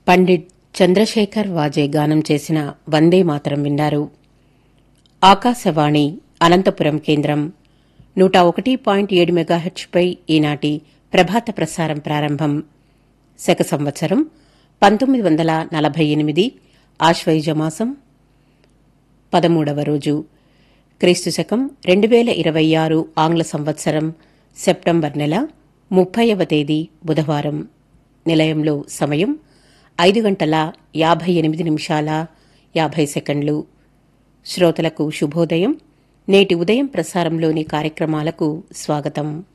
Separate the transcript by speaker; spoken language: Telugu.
Speaker 1: పండిట్ చంద్రశేఖర్ వాజే గానం చేసిన వందే మాతరం విన్నారు ఆకాశవాణి అనంతపురం కేంద్రం నూట ఒకటి పాయింట్ ఏడు మెగాహెచ్పై ఈనాటి ప్రభాత ప్రసారం ప్రారంభం శక సంవత్సరం పంతొమ్మిది వందల నలభై ఎనిమిది ఆశ్వయుజమాసం పదమూడవ రోజు క్రీస్తు శకం రెండు వేల ఇరవై ఆరు ఆంగ్ల సంవత్సరం సెప్టెంబర్ నెల ముప్పైవ తేదీ బుధవారం నిలయంలో సమయం ఐదు గంటల యాభై ఎనిమిది నిమిషాల యాభై సెకండ్లు శ్రోతలకు శుభోదయం నేటి ఉదయం ప్రసారంలోని కార్యక్రమాలకు స్వాగతం